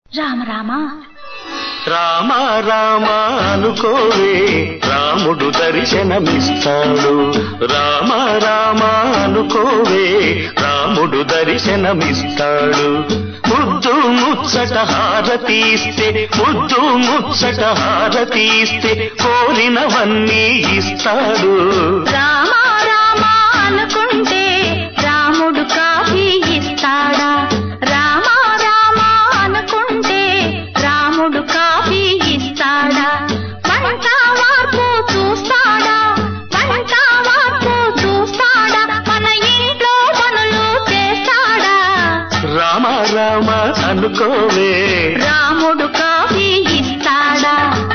రామ రామ రామ రామ అనుకోవే రాముడు దర్శనమిస్తాడు రామ రామ అనుకోవే రాముడు దర్శనమిస్తాడు ముద్దు ముచ్చట హారతీస్తే ముద్దు ముచ్చట హారతీస్తే కోరినవన్నీ ఇస్తాడు రామ రామ అనుకుంటే రాముడు కాఫీ ఇస్తాడా రామ రామ అనుకుంటే రాముడు కాఫీ ఇస్తాడా వంట వార్పు చూస్తాడా వంట వార్పు చూస్తాడా మన ఇంట్లో పనులు చేస్తాడా రామ రామ అనుకోవే రాముడు కాఫీ ఇస్తాడా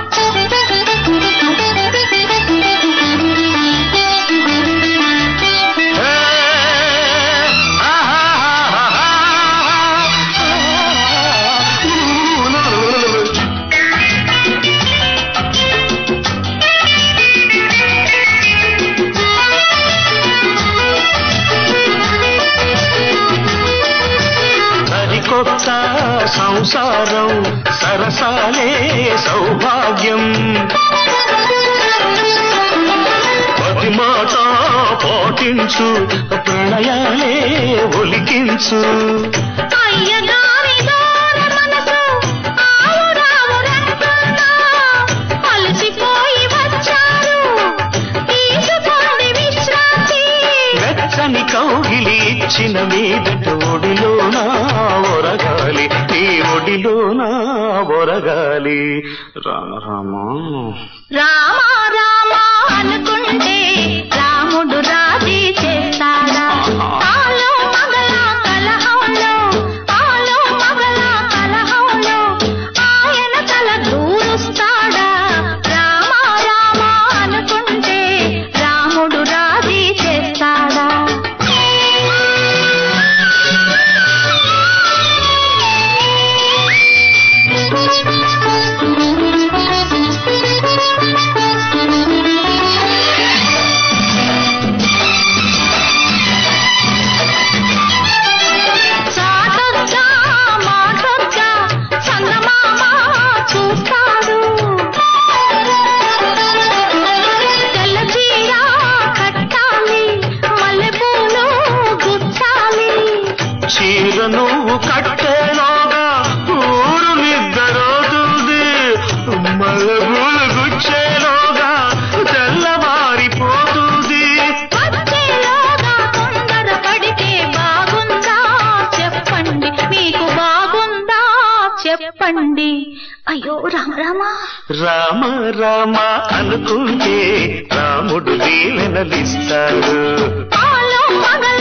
సరికొత్త సంసారం సరసాలే సౌభాగ్యం ప్రతి మాట పాటించు ప్రణయాలే ఒలికించు అయ్యగారి దూర మనసు ఆవురావురంటున్నా. అలసిపోయి వచ్చారు తీసుకోండి విశ్రాంతి వెచ్చని కౌగిలి ఇచ్చిన మీదట ఒడిలోన ఒరగాలి ఈ ఒడిలోన ఒరగాలి రామ రామ రామ రామ అనుకుంటే రాముడు రాజీ చేస్తాడా ఆలో మగల కలహంలో ఆలో మగల కలహంలో ఆయన తల దూరుస్తాడా రామ రామ అనుకుంటే రాముడు రాజీ చేస్తాడా చాటొచ్చా మాటొచ్చా చందమామ చూస్తాడు తెల్ల చీర కట్టాలి మల్లెపూలు గుచ్చాలి చీర నువ్వు కట్టేలోగా ఊరు నిద్రపోతుంది మల్లెపూలు గుచ్చేలోగా తెల్లవారిపోతుంది వచ్చేలోగా తొందర పడితే బాగుందా చెప్పండి మీకు బాగుందా చెప్పండి అయ్యో రామ రామ రామ రామ అనుకుంటే రాముడు దీవెనలిస్తాడు ఆలో మగల